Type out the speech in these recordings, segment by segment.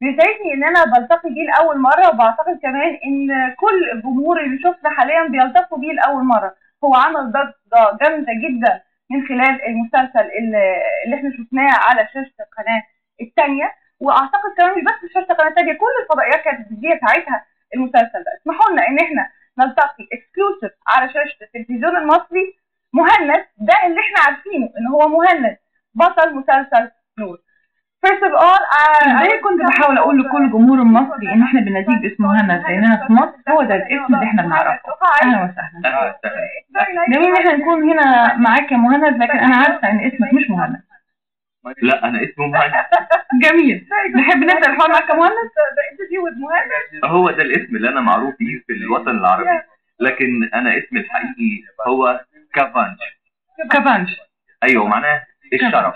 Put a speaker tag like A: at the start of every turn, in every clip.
A: بيسعدني ان انا بلتقي بيه لاول مره وبعتقد كمان ان كل الجمهور اللي شفنا حاليا بيلتقوا بيه لاول مره هو عمل ضجه جامده جدا من خلال المسلسل اللي, اللي احنا شفناه على شاشه القناه الثانيه واعتقد كمان مش بس شاشه القناه الثانيه كل الفضائيات كانت بتذيع ساعتها المسلسل ده اسمحوا لنا ان احنا نلتقي اكسكلوسيف على شاشه التلفزيون المصري مهند ده اللي احنا عارفينه ان هو مهند بطل مسلسل نور First of all
B: ازاي كنت بحاول اقول لكل الجمهور المصري ان احنا بناديك باسم مهند لاننا في مصر هو ده الاسم اللي احنا بنعرفه اهلا وسهلا
C: اهلا وسهلا
B: جميل ان احنا نكون هنا معاك يا مهند لكن انا عارفه ان اسمك مش مهند
C: لا انا اسمه مهند
B: جميل نحب نبدا الحوار معاك يا مهند
C: هو ده الاسم اللي انا معروف بيه في الوطن العربي لكن انا اسمي الحقيقي هو كافانش
B: كافانش
C: ايوه معناه الشرف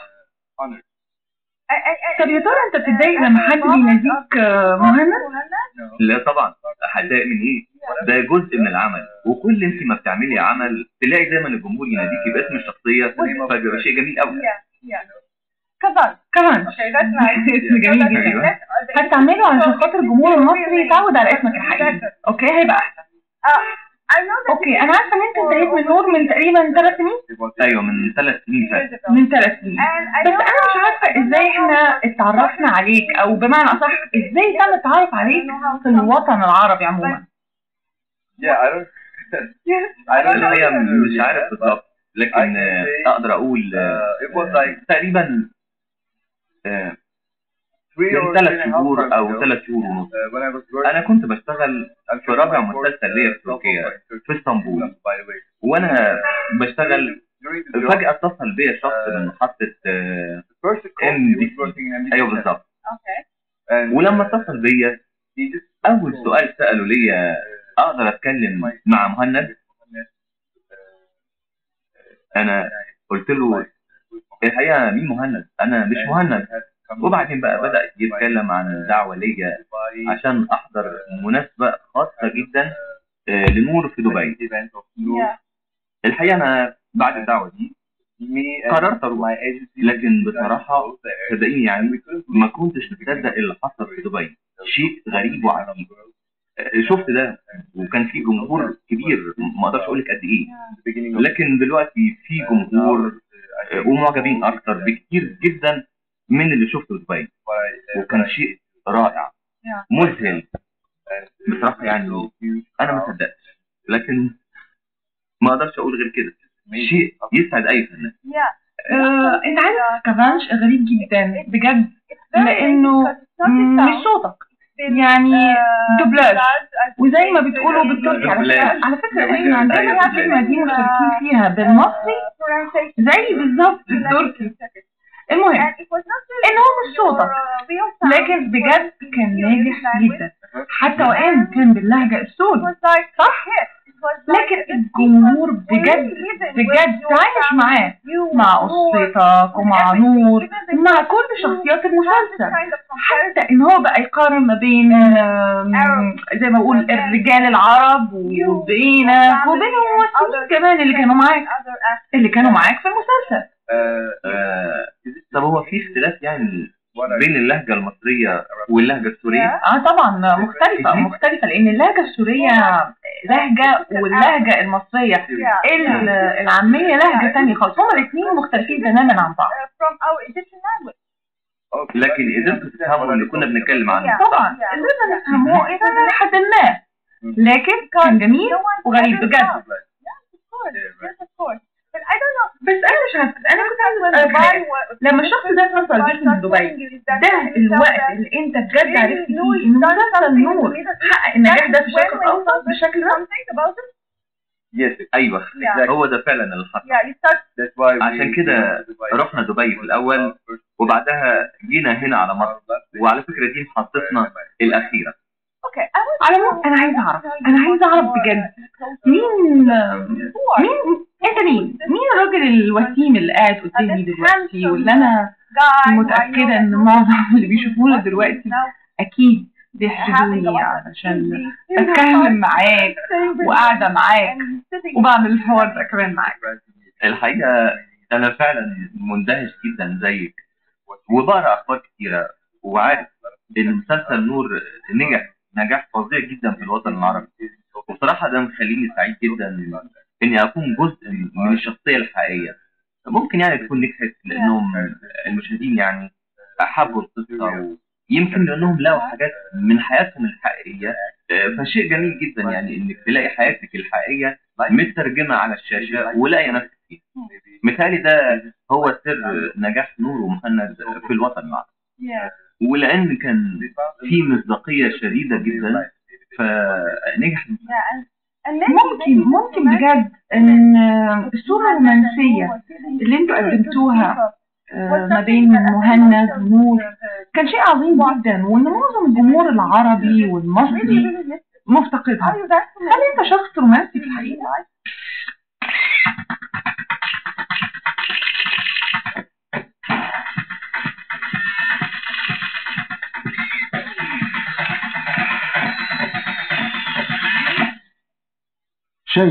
B: طب يا ترى انت بتتضايق لما حد بيناديك مهند؟
C: لا طبعا هتضايق من ايه؟ ده جزء من العمل وكل انت ما بتعملي عمل تلاقي دايما الجمهور يناديكي باسم الشخصيه فبيبقى شيء جميل قوي
A: كمان
B: كمان اسم جميل جدا هتعمله علشان خاطر الجمهور المصري يتعود على اسمك الحقيقي اوكي هيبقى احسن اوكي انا عارفه ان انت انتهيت من نور من تقريبا ثلاث سنين
C: ايوه من ثلاث سنين فاتت
B: من ثلاث سنين بس انا مش عارفه ازاي احنا اتعرفنا عليك او بمعنى اصح ازاي تم التعرف عليك في الوطن العربي عموما
C: الحقيقه مش عارف بالظبط لكن اقدر اقول تقريبا من ثلاث شهور او ثلاث شهور ونص انا كنت بشتغل في رابع مسلسل ليا في تركيا في اسطنبول وانا بشتغل فجأة اتصل بيا شخص من محطة ام بي سي ايوه بالظبط ولما اتصل بيا اول سؤال سأله ليا اقدر اتكلم مع مهند انا قلت له الحقيقة مين مهند انا مش مهند وبعدين بقى بدأ يتكلم عن دعوة ليا عشان أحضر مناسبة خاصة جدا لنور في دبي الحقيقة أنا بعد الدعوة دي قررت أروح لكن بصراحة صدقيني يعني ما كنتش مصدق اللي حصل في دبي شيء غريب وعجيب شفت ده وكان في جمهور كبير ما اقدرش اقول لك قد ايه لكن دلوقتي في جمهور ومعجبين اكتر بكتير جدا من اللي شفته في دبي وكان شيء رائع مذهل بصراحه يعني انا ما صدقتش لكن ما اقدرش اقول غير كده شيء يسعد اي فنان
B: آه، انت عارف كافانش غريب جدا بجد لانه مش صوتك يعني دوبلاج وزي ما بتقولوا بالتركي على فكره على فكره احنا عندنا يعني الكلمه دي مشتركين فيها بالمصري زي بالظبط التركي المهم ان هو مش صوتك لكن بجد كان ناجح جدا حتى وان كان باللهجه السوري صح لكن الجمهور بجد بجد تعايش معاه مع اسرتك ومع نور مع كل شخصيات المسلسل حتى ان هو بقى يقارن ما بين زي ما بقول الرجال العرب وبينك وبين الممثلين كمان اللي كانوا معاك اللي كانوا معاك في المسلسل
C: طب هو في اختلاف يعني بين اللهجة المصرية واللهجة السورية؟
B: اه طبعا مختلفة مختلفة لأن اللهجة السورية لهجة واللهجة المصرية العامية لهجة تانية خالص هما الاثنين مختلفين تماما عن بعض
C: لكن قدرتوا تفهموا اللي كنا بنتكلم عنه
B: طبعا قدرنا نفهمه إذا لحد ما لكن كان جميل وغريب بجد بس انا مش عارفه انا كنت عايزه اسالك حاجه لما الشخص ده اتصل بيك من دبي ده الوقت اللي انت بجد عرفت فيه ان مسلسل نور حقق النجاح ده في الشرق الاوسط بالشكل ده
C: يس ايوه هو ده فعلا اللي حصل عشان كده رحنا دبي في الاول وبعدها جينا هنا على مصر وعلى فكره دي محطتنا الاخيره
B: على العموم انا عايزه اعرف انا عايزه اعرف بجد مين مين انت مين؟ مين الراجل الوسيم اللي قاعد قدامي دلوقتي واللي انا متاكده ان معظم اللي بيشوفونا دلوقتي اكيد بيحسدوني علشان اتكلم معاك وقاعده معاك وبعمل الحوار ده كمان معاك
C: الحقيقه انا فعلا مندهش جدا زيك وبقرا اخبار كتيره وعارف ان مسلسل نور نجح نجاح فظيع جدا في الوطن العربي وبصراحه ده مخليني سعيد جدا اني اكون جزء من الشخصيه الحقيقيه ممكن يعني تكون نجحت لانهم المشاهدين يعني احبوا القصه يمكن لانهم لقوا حاجات من حياتهم الحقيقيه فشيء جميل جدا يعني انك تلاقي حياتك الحقيقيه مترجمه على الشاشه ولاقي نفسك فيها مثالي ده هو سر نجاح نور ومهند في الوطن العربي ولان كان في مصداقيه شديده جدا فنجح
B: ممكن ممكن بجد ان الصوره الرومانسيه اللي انتوا قدمتوها ما بين مهند ونور كان شيء عظيم جدا وان معظم الجمهور العربي والمصري مفتقدها هل انت شخص رومانسي في الحقيقه؟